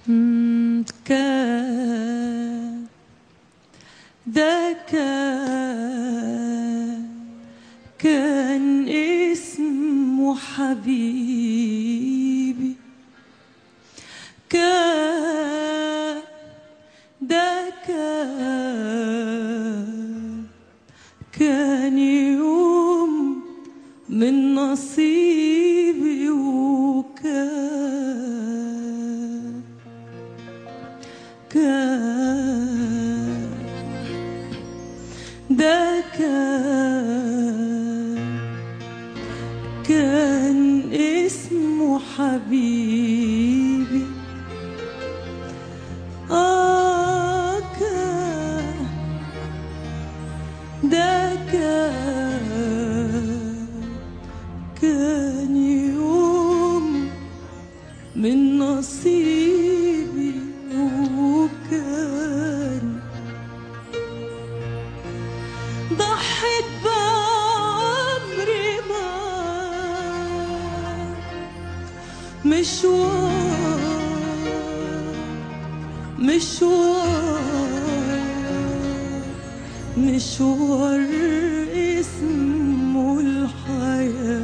مم، كان ده كان كان اسمه حبيبي كان ده كان كان يوم من نصيبي وكان كان ده كان كان اسمه حبيبي آه كان ده كان كان يوم من نصيبي وكان ضحيت بعمري معاك مشوار مشوار مشوار اسمه الحياة